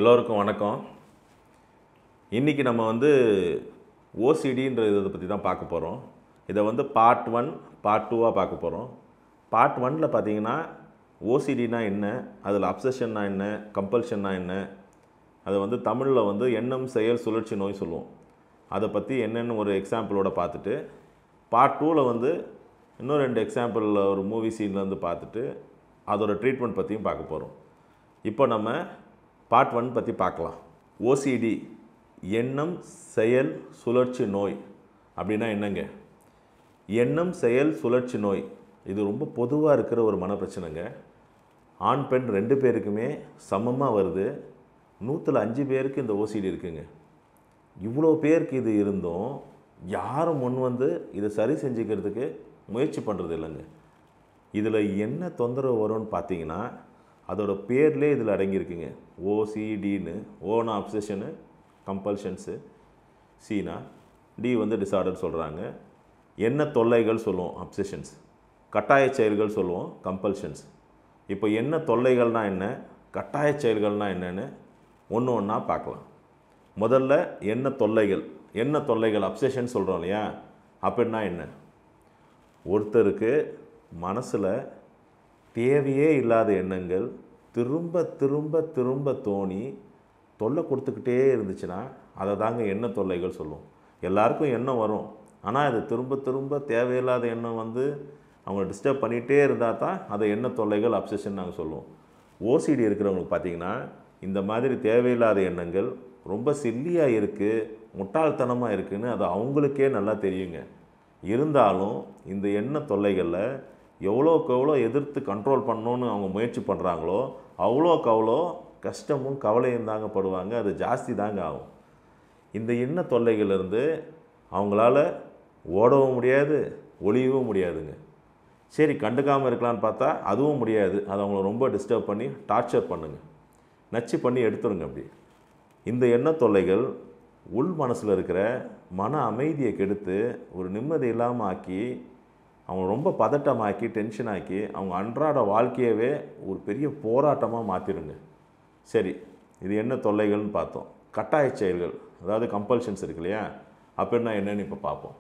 எல்லோருக்கும் வணக்கம் இன்றைக்கி நம்ம வந்து ஓசிடின்ற இதை பற்றி தான் பார்க்க போகிறோம் இதை வந்து பார்ட் ஒன் பார்ட் டூவாக பார்க்க போகிறோம் பார்ட் ஒனில் பார்த்தீங்கன்னா ஓசிடினா என்ன அதில் அப்சஷன்னா என்ன கம்பல்ஷன்னா என்ன அதை வந்து தமிழில் வந்து எண்ணம் செயல் சுழற்சி நோய் சொல்லுவோம் அதை பற்றி என்னென்னு ஒரு எக்ஸாம்பிளோட பார்த்துட்டு பார்ட் டூவில் வந்து இன்னும் ரெண்டு எக்ஸாம்பிள் ஒரு மூவி சீன்லேருந்து பார்த்துட்டு அதோட ட்ரீட்மெண்ட் பற்றியும் பார்க்க போகிறோம் இப்போ நம்ம பார்ட் ஒன் பற்றி பார்க்கலாம் ஓசிடி எண்ணம் செயல் சுழற்சி நோய் அப்படின்னா என்னங்க எண்ணம் செயல் சுழற்சி நோய் இது ரொம்ப பொதுவாக இருக்கிற ஒரு மனப்பிரச்சனைங்க ஆண் பெண் ரெண்டு பேருக்குமே சமமாக வருது நூற்றில் அஞ்சு பேருக்கு இந்த ஓசிடி இருக்குங்க இவ்வளோ பேருக்கு இது இருந்தும் யாரும் முன் வந்து இதை சரி செஞ்சுக்கிறதுக்கு முயற்சி பண்ணுறது இல்லைங்க இதில் என்ன தொந்தரவு வரும்னு பார்த்தீங்கன்னா அதோட பேர்லேயே இதில் அடங்கியிருக்குங்க ஓசிடின்னு ஓனா அப்சஷனு கம்பல்ஷன்ஸு சீனா டி வந்து டிசார்டர் சொல்கிறாங்க என்ன தொல்லைகள் சொல்லுவோம் அப்சஷன்ஸ் கட்டாய செயல்கள் சொல்லுவோம் கம்பல்ஷன்ஸ் இப்போ என்ன தொல்லைகள்னால் என்ன கட்டாய செயல்கள்னால் என்னென்னு ஒன்று ஒன்றா பார்க்கலாம் முதல்ல என்ன தொல்லைகள் என்ன தொல்லைகள் அப்சஷன் சொல்கிறோம் இல்லையா அப்படின்னா என்ன ஒருத்தருக்கு மனசில் தேவையே இல்லாத எண்ணங்கள் திரும்ப திரும்ப திரும்ப தோணி தொல்லை கொடுத்துக்கிட்டே இருந்துச்சுன்னா அதை தாங்க எண்ண தொல்லைகள் சொல்லுவோம் எல்லாருக்கும் எண்ணம் வரும் ஆனால் அது திரும்ப திரும்ப தேவையில்லாத எண்ணம் வந்து அவங்கள டிஸ்டர்ப் பண்ணிகிட்டே இருந்தால் தான் அதை எண்ண தொல்லைகள் அப்சஷன் நாங்கள் சொல்லுவோம் ஓசிடி இருக்கிறவங்களுக்கு பார்த்தீங்கன்னா இந்த மாதிரி தேவையில்லாத எண்ணங்கள் ரொம்ப சில்லியாக இருக்குது முட்டாள்தனமாக இருக்குதுன்னு அது அவங்களுக்கே நல்லா தெரியுங்க இருந்தாலும் இந்த எண்ண தொல்லைகளில் எவ்வளோக்கு எவ்வளோ எதிர்த்து கண்ட்ரோல் பண்ணணும்னு அவங்க முயற்சி பண்ணுறாங்களோ அவ்வளோக்கு அவ்வளோ கஷ்டமும் கவலையும் தாங்க படுவாங்க அது ஜாஸ்தி தாங்க ஆகும் இந்த எண்ண தொல்லைகளிலிருந்து அவங்களால ஓடவும் முடியாது ஒளியவும் முடியாதுங்க சரி கண்டுக்காமல் இருக்கலான்னு பார்த்தா அதுவும் முடியாது அது அவங்கள ரொம்ப டிஸ்டர்ப் பண்ணி டார்ச்சர் பண்ணுங்க நச்சு பண்ணி எடுத்துருங்க அப்படி இந்த எண்ண தொல்லைகள் உள் மனசில் இருக்கிற மன அமைதியை கெடுத்து ஒரு நிம்மதி இல்லாமல் ஆக்கி அவங்க ரொம்ப பதட்டமாக்கி டென்ஷன் ஆக்கி அவங்க அன்றாட வாழ்க்கையவே ஒரு பெரிய போராட்டமாக மாற்றிடுங்க சரி இது என்ன தொல்லைகள்னு பார்த்தோம் கட்டாய செயல்கள் அதாவது கம்பல்ஷன்ஸ் இருக்கு இல்லையா அப்படின்னா என்னன்னு இப்போ பார்ப்போம்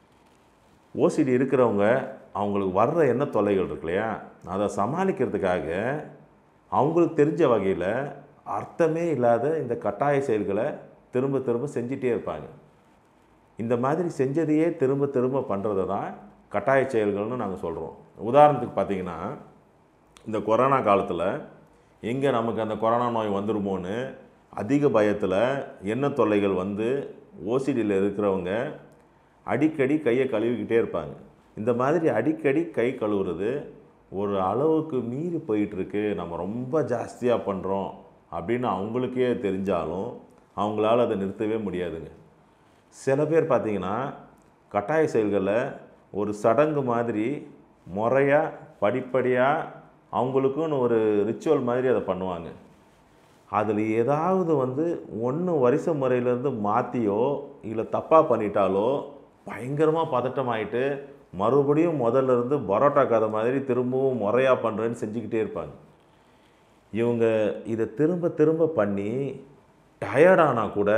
ஓசிடி இருக்கிறவங்க அவங்களுக்கு வர்ற என்ன தொல்லைகள் இருக்கு இல்லையா அதை சமாளிக்கிறதுக்காக அவங்களுக்கு தெரிஞ்ச வகையில் அர்த்தமே இல்லாத இந்த கட்டாய செயல்களை திரும்ப திரும்ப செஞ்சிட்டே இருப்பாங்க இந்த மாதிரி செஞ்சதையே திரும்ப திரும்ப பண்ணுறதை தான் கட்டாய செயல்கள்னு நாங்கள் சொல்கிறோம் உதாரணத்துக்கு பார்த்தீங்கன்னா இந்த கொரோனா காலத்தில் எங்கே நமக்கு அந்த கொரோனா நோய் வந்துருமோன்னு அதிக பயத்தில் எண்ண தொல்லைகள் வந்து ஓசிடியில் இருக்கிறவங்க அடிக்கடி கையை கழுவிக்கிட்டே இருப்பாங்க இந்த மாதிரி அடிக்கடி கை கழுவுறது ஒரு அளவுக்கு மீறி போயிட்டுருக்கு நம்ம ரொம்ப ஜாஸ்தியாக பண்ணுறோம் அப்படின்னு அவங்களுக்கே தெரிஞ்சாலும் அவங்களால அதை நிறுத்தவே முடியாதுங்க சில பேர் பார்த்தீங்கன்னா கட்டாய செயல்களில் ஒரு சடங்கு மாதிரி முறையாக படிப்படியாக அவங்களுக்குன்னு ஒரு ரிச்சுவல் மாதிரி அதை பண்ணுவாங்க அதில் ஏதாவது வந்து ஒன்று வரிச முறையிலேருந்து மாற்றியோ இல்லை தப்பாக பண்ணிட்டாலோ பயங்கரமாக பதட்டமாயிட்டு மறுபடியும் முதல்ல இருந்து பரோட்டா கதை மாதிரி திரும்பவும் முறையாக பண்ணுறேன்னு செஞ்சுக்கிட்டே இருப்பாங்க இவங்க இதை திரும்ப திரும்ப பண்ணி டயர்டானா கூட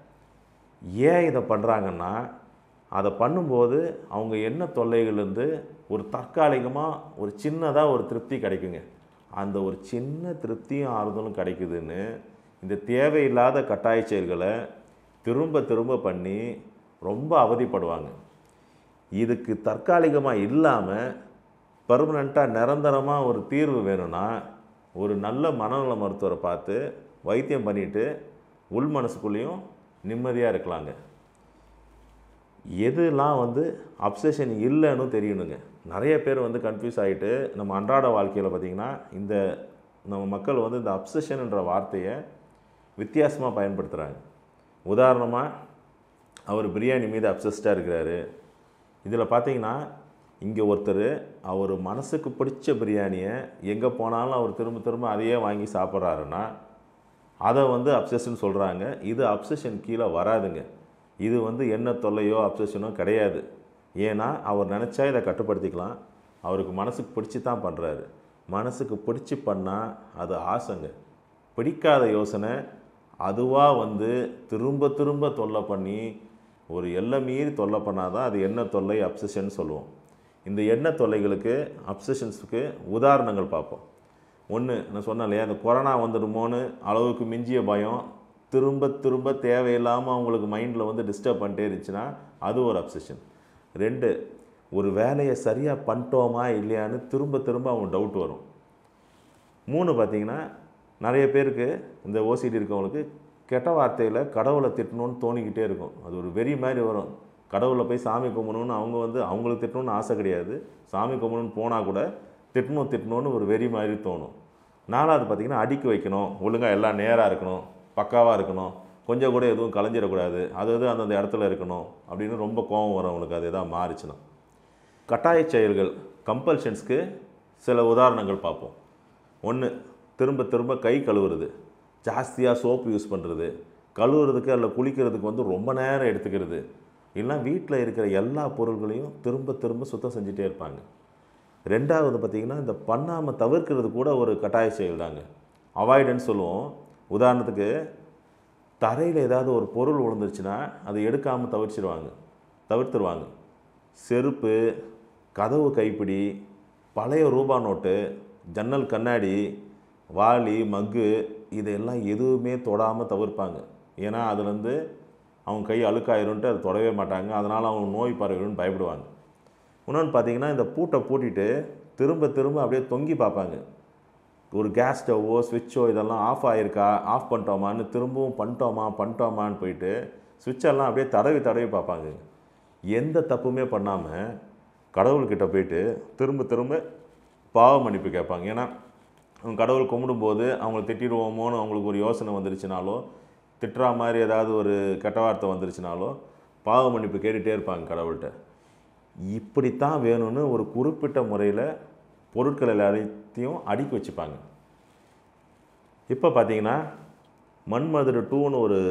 ஏன் இதை பண்ணுறாங்கன்னா அதை பண்ணும்போது அவங்க என்ன தொல்லைகள்லேருந்து ஒரு தற்காலிகமாக ஒரு சின்னதாக ஒரு திருப்தி கிடைக்குங்க அந்த ஒரு சின்ன திருப்தியும் ஆறுதலும் கிடைக்குதுன்னு இந்த தேவையில்லாத கட்டாய செயல்களை திரும்ப திரும்ப பண்ணி ரொம்ப அவதிப்படுவாங்க இதுக்கு தற்காலிகமாக இல்லாமல் பர்மனெண்ட்டாக நிரந்தரமாக ஒரு தீர்வு வேணும்னா ஒரு நல்ல மனநல மருத்துவரை பார்த்து வைத்தியம் பண்ணிவிட்டு உள் மனசுக்குள்ளேயும் நிம்மதியாக இருக்கலாங்க எதுலாம் வந்து அப்சஷன் இல்லைன்னு தெரியணுங்க நிறைய பேர் வந்து கன்ஃபியூஸ் ஆகிட்டு நம்ம அன்றாட வாழ்க்கையில் பார்த்திங்கன்னா இந்த நம்ம மக்கள் வந்து இந்த அப்சஷன்ன்ற வார்த்தையை வித்தியாசமாக பயன்படுத்துகிறாங்க உதாரணமாக அவர் பிரியாணி மீது அப்சஸ்டாக இருக்கிறாரு இதில் பார்த்தீங்கன்னா இங்கே ஒருத்தர் அவர் மனசுக்கு பிடிச்ச பிரியாணியை எங்கே போனாலும் அவர் திரும்ப திரும்ப அதையே வாங்கி சாப்பிட்றாருன்னா அதை வந்து அப்சஷன் சொல்கிறாங்க இது அப்சஷன் கீழே வராதுங்க இது வந்து என்ன தொல்லையோ அப்சஷனோ கிடையாது ஏன்னா அவர் நினச்சா இதை கட்டுப்படுத்திக்கலாம் அவருக்கு மனசுக்கு பிடிச்சி தான் பண்ணுறாரு மனசுக்கு பிடிச்சி பண்ணால் அது ஆசைங்க பிடிக்காத யோசனை அதுவாக வந்து திரும்ப திரும்ப தொல்லை பண்ணி ஒரு எல்லை மீறி தொல்லை பண்ணாதான் அது என்ன தொல்லை அப்சஷன் சொல்லுவோம் இந்த எண்ணெய் தொல்லைகளுக்கு அப்சஷன்ஸுக்கு உதாரணங்கள் பார்ப்போம் ஒன்று நான் சொன்னேன் இல்லையா அந்த கொரோனா வந்துடுமோன்னு அளவுக்கு மிஞ்சிய பயம் திரும்ப திரும்ப தேவையில்லாமல் அவங்களுக்கு மைண்டில் வந்து டிஸ்டர்ப் பண்ணிட்டே இருந்துச்சுன்னா அது ஒரு அப்சஷன் ரெண்டு ஒரு வேலையை சரியாக பண்ணிட்டோமா இல்லையான்னு திரும்ப திரும்ப அவங்க டவுட் வரும் மூணு பார்த்தீங்கன்னா நிறைய பேருக்கு இந்த ஓசிடி இருக்கவங்களுக்கு கெட்ட வார்த்தையில் கடவுளை திட்டணும்னு தோணிக்கிட்டே இருக்கும் அது ஒரு வெறி மாதிரி வரும் கடவுளை போய் சாமி கும்பிடணும்னு அவங்க வந்து அவங்களுக்கு திட்டணும்னு ஆசை கிடையாது சாமி கும்பிடணும்னு போனால் கூட திட்டணும் திட்டணும்னு ஒரு வெறி மாதிரி தோணும் நாலாவது பார்த்தீங்கன்னா அடுக்கி வைக்கணும் ஒழுங்காக எல்லாம் நேராக இருக்கணும் பக்காவாக இருக்கணும் கொஞ்சம் கூட எதுவும் கலைஞ்சிடக்கூடாது அது அது அந்தந்த இடத்துல இருக்கணும் அப்படின்னு ரொம்ப கோபம் வரும் அவங்களுக்கு அது எதாவது மாறிச்சுன்னா கட்டாய செயல்கள் கம்பல்ஷன்ஸ்க்கு சில உதாரணங்கள் பார்ப்போம் ஒன்று திரும்ப திரும்ப கை கழுவுறது ஜாஸ்தியாக சோப்பு யூஸ் பண்ணுறது கழுவுறதுக்கு அல்ல குளிக்கிறதுக்கு வந்து ரொம்ப நேரம் எடுத்துக்கிறது இல்லைனா வீட்டில் இருக்கிற எல்லா பொருள்களையும் திரும்ப திரும்ப சுத்தம் செஞ்சுட்டே இருப்பாங்க ரெண்டாவது பார்த்திங்கன்னா இந்த பண்ணாமல் தவிர்க்கிறது கூட ஒரு கட்டாய செயல் தாங்க அவாய்டன்ஸ் சொல்லுவோம் உதாரணத்துக்கு தரையில் ஏதாவது ஒரு பொருள் விழுந்துருச்சுன்னா அதை எடுக்காமல் தவிர்ச்சிடுவாங்க தவிர்த்துருவாங்க செருப்பு கதவு கைப்பிடி பழைய ரூபா நோட்டு ஜன்னல் கண்ணாடி வாளி மக்கு இதெல்லாம் எதுவுமே தொடாமல் தவிர்ப்பாங்க ஏன்னா அதுலேருந்து அவங்க கை அழுக்காயிரும்ட்டு அதை தொடவே மாட்டாங்க அதனால் அவங்க நோய் பரவிடும்னு பயப்படுவாங்க இன்னொன்று பார்த்தீங்கன்னா இந்த பூட்டை பூட்டிட்டு திரும்ப திரும்ப அப்படியே தொங்கி பார்ப்பாங்க ஒரு கேஸ் ஸ்டவ்வோ ஸ்விட்சோ இதெல்லாம் ஆஃப் ஆகிருக்கா ஆஃப் பண்ணிட்டோமான்னு திரும்பவும் பண்ணிட்டோமா பண்ணிட்டோமான்னு போயிட்டு சுவிட்செல்லாம் அப்படியே தடவி தடவி பார்ப்பாங்க எந்த தப்புமே பண்ணாமல் கடவுள்கிட்ட போயிட்டு திரும்ப திரும்ப பாவ மன்னிப்பு கேட்பாங்க ஏன்னா அவங்க கடவுள் கும்பிடும்போது அவங்கள திட்டிடுவோமோன்னு அவங்களுக்கு ஒரு யோசனை வந்துருச்சுனாலோ திட்டுற மாதிரி ஏதாவது ஒரு கெட்ட வார்த்தை வந்துருச்சுனாலோ பாவ மன்னிப்பு கேட்டுகிட்டே இருப்பாங்க கடவுள்கிட்ட இப்படித்தான் வேணும்னு ஒரு குறிப்பிட்ட முறையில் பொருட்கள் எல்லாத்தையும் அடுக்கி வச்சுப்பாங்க இப்போ பார்த்தீங்கன்னா மண்மதுரை டூன்னு ஒரு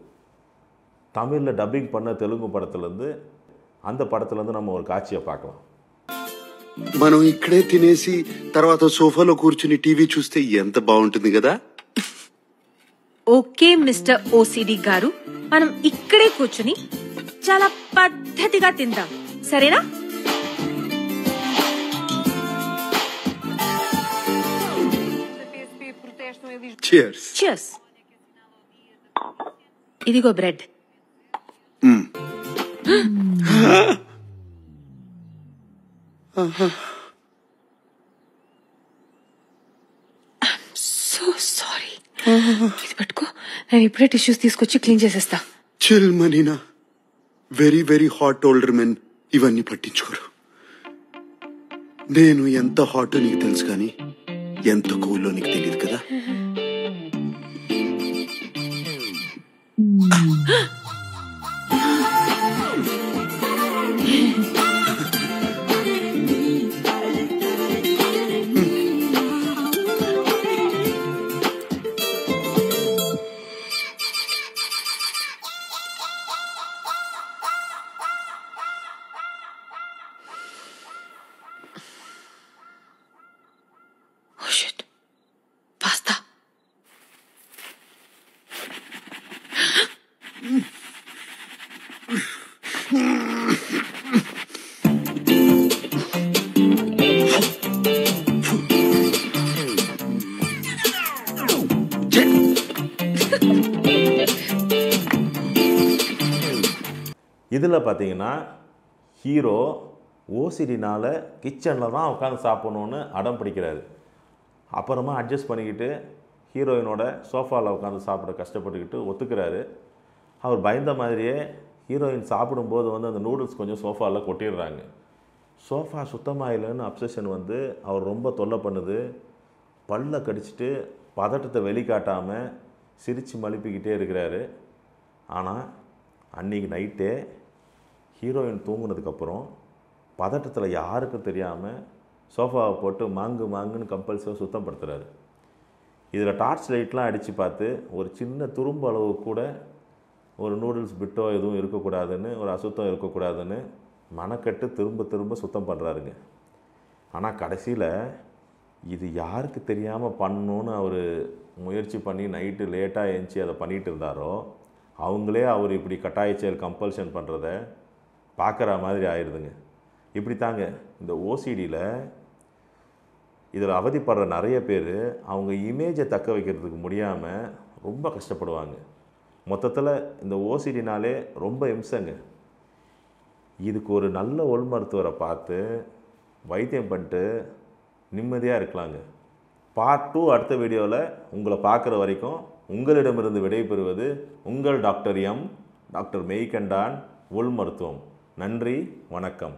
தமிழில் டப்பிங் பண்ண தெலுங்கு படத்துலேருந்து அந்த படத்துலேருந்து நம்ம ஒரு காட்சியை பார்க்கலாம் మనం ఇక్కడే తినేసి తర్వాత సోఫాలో కూర్చుని టీవీ చూస్తే ఎంత బాగుంటుంది కదా ఓకే మిస్టర్ ఓసిడి గారు మనం ఇక్కడే కూర్చుని చాలా పద్ధతిగా తిందాం సరేనా చియర్స్ చియర్స్ ఇదిగో బ్రెడ్ సో సారీ ఇది పట్టుకో నేను ఇప్పుడే టిష్యూస్ తీసుకొచ్చి క్లీన్ చేసేస్తా చిల్ మనీనా very very hot older men ఇవన్నీ పట్టించుకోరు నేను ఎంత హాట్ నీకు తెలుసు కానీ ఎంత కూలో నీకు తెలియదు కదా ఓ షిట్ పాస్తా இதில் பார்த்தீங்கன்னா ஹீரோ ஓசிடினால் கிச்சனில் தான் உட்காந்து சாப்பிடணுன்னு அடம் பிடிக்கிறாரு அப்புறமா அட்ஜஸ்ட் பண்ணிக்கிட்டு ஹீரோயினோட சோஃபாவில் உட்காந்து சாப்பிட கஷ்டப்பட்டுக்கிட்டு ஒத்துக்கிறாரு அவர் பயந்த மாதிரியே ஹீரோயின் சாப்பிடும்போது வந்து அந்த நூடுல்ஸ் கொஞ்சம் சோஃபாவில் கொட்டிடுறாங்க சோஃபா சுத்தமாக இல்லைன்னு அப்சஷன் வந்து அவர் ரொம்ப தொல்லை பண்ணுது பல்ல கடிச்சிட்டு பதட்டத்தை வெளிக்காட்டாமல் சிரித்து மழுப்பிக்கிட்டே இருக்கிறாரு ஆனால் அன்றைக்கி நைட்டே ஹீரோயின் தூங்குனதுக்கப்புறம் பதட்டத்தில் யாருக்கும் தெரியாமல் சோஃபாவை போட்டு மாங்கு மாங்குன்னு கம்பல்சரி சுத்தப்படுத்துறாரு இதில் டார்ச் லைட்லாம் அடித்து பார்த்து ஒரு சின்ன துரும்பு அளவு கூட ஒரு நூடுல்ஸ் பிட்டோ எதுவும் இருக்கக்கூடாதுன்னு ஒரு அசுத்தம் இருக்கக்கூடாதுன்னு மனக்கட்டு திரும்ப திரும்ப சுத்தம் பண்ணுறாருங்க ஆனால் கடைசியில் இது யாருக்கு தெரியாமல் பண்ணணும்னு அவர் முயற்சி பண்ணி நைட்டு லேட்டாக எழுந்துச்சி அதை பண்ணிகிட்டு இருந்தாரோ அவங்களே அவர் இப்படி கட்டாய செயல் கம்பல்ஷன் பண்ணுறத பார்க்குற மாதிரி ஆயிடுதுங்க இப்படி தாங்க இந்த ஓசிடியில் இதில் அவதிப்படுற நிறைய பேர் அவங்க இமேஜை தக்க வைக்கிறதுக்கு முடியாமல் ரொம்ப கஷ்டப்படுவாங்க மொத்தத்தில் இந்த ஓசிடினாலே ரொம்ப இம்சங்க இதுக்கு ஒரு நல்ல உள் மருத்துவரை பார்த்து வைத்தியம் பண்ணிட்டு நிம்மதியாக இருக்கலாங்க பார்ட் டூ அடுத்த வீடியோவில் உங்களை பார்க்குற வரைக்கும் உங்களிடமிருந்து விடைபெறுவது உங்கள் டாக்டர் எம் டாக்டர் மெய்கண்டான் உள் மருத்துவம் நன்றி வணக்கம்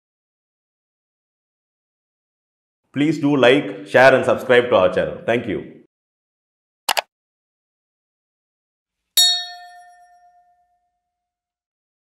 Please do like, share and subscribe to our channel. Thank you.